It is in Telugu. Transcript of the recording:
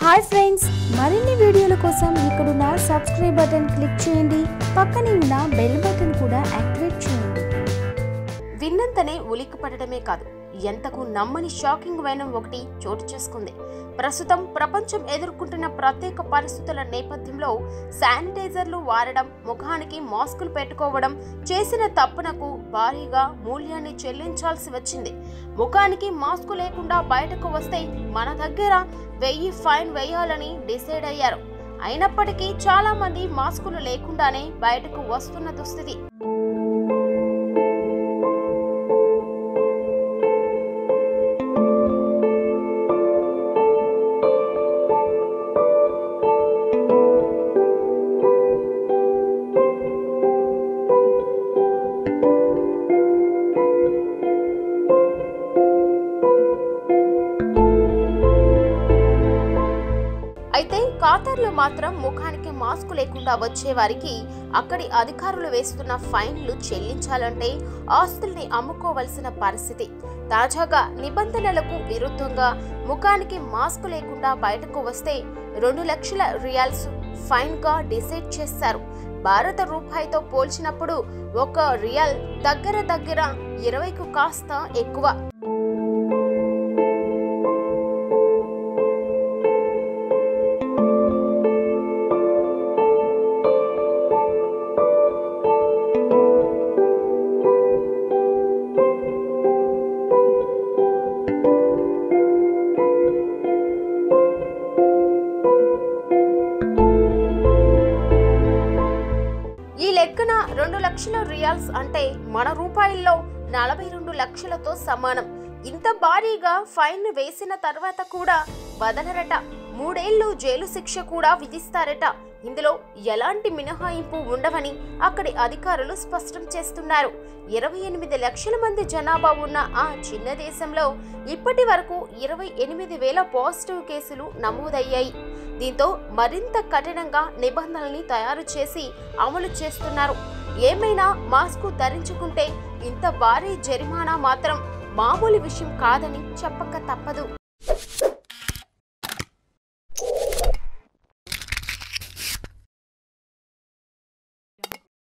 హాయ్ ఫ్రెండ్స్ మరిన్ని వీడియోల కోసం ఇక్కడున్న సబ్స్క్రైబ్ బటన్ క్లిక్ చేయండి పక్కనే ఉన్న బెల్ బటన్ కూడా యాక్టివేట్ చేయండి విన్నంతనే ఉలిక్కిపడడమే కాదు ఎంతకు నమ్మని షాకింగ్ వైనం ఒకటి చోటు చేసుకుంది ప్రస్తుతం ప్రపంచం ఎదుర్కొంటున్న ప్రత్యేక పరిస్థితుల నేపథ్యంలో శానిటైజర్లు వాడడం ముఖానికి మాస్కులు పెట్టుకోవడం చేసిన తప్పునకు భారీగా మూల్యాన్ని చెల్లించాల్సి వచ్చింది ముఖానికి మాస్కు లేకుండా బయటకు వస్తే మన దగ్గర వెయ్యి ఫైన్ వేయాలని డిసైడ్ అయ్యారు అయినప్పటికీ చాలా మంది మాస్కులు లేకుండానే బయటకు వస్తున్న దుస్థితి అయితే ఖాతార్లో మాత్రం ముఖానికి మాస్క్ లేకుండా వచ్చే వారికి అక్కడి అధికారులు వేస్తున్న ఫైన్లు చెల్లించాలంటే ఆస్తుల్ని అమ్ముకోవలసిన పరిస్థితి తాజాగా నిబంధనలకు విరుద్ధంగా ముఖానికి మాస్క్ లేకుండా బయటకు వస్తే రెండు లక్షల రియాల్స్ ఫైన్గా డిసైడ్ చేశారు భారత రూపాయితో పోల్చినప్పుడు ఒక రియల్ దగ్గర దగ్గర ఇరవైకు కాస్త ఎక్కువ ఈ లెక్కన రెండు లక్షల రియాల్స్ అంటే మన రూపాయల్లో నలభై రెండు లక్షలతో సమానం ఇంత భారీగా ఫైన్ వేసిన తర్వాత కూడా వదలరట మూడేళ్లు జైలు శిక్ష కూడా విధిస్తారట ఇందులో ఎలాంటి మినహాయింపు ఉండవని అక్కడి అధికారులు స్పష్టం చేస్తున్నారు ఇరవై ఎనిమిది లక్షల మంది జనాభా ఉన్న ఆ చిన్న దేశంలో ఇప్పటి వరకు ఇరవై ఎనిమిది వేల పాజిటివ్ కేసులు నమోదయ్యాయి దీంతో మరింత కఠినంగా నిబంధనల్ని తయారు చేసి అమలు చేస్తున్నారు ఏమైనా మాస్క్ ధరించుకుంటే ఇంత భారీ జరిమానా మాత్రం మామూలు విషయం కాదని చెప్పక తప్పదు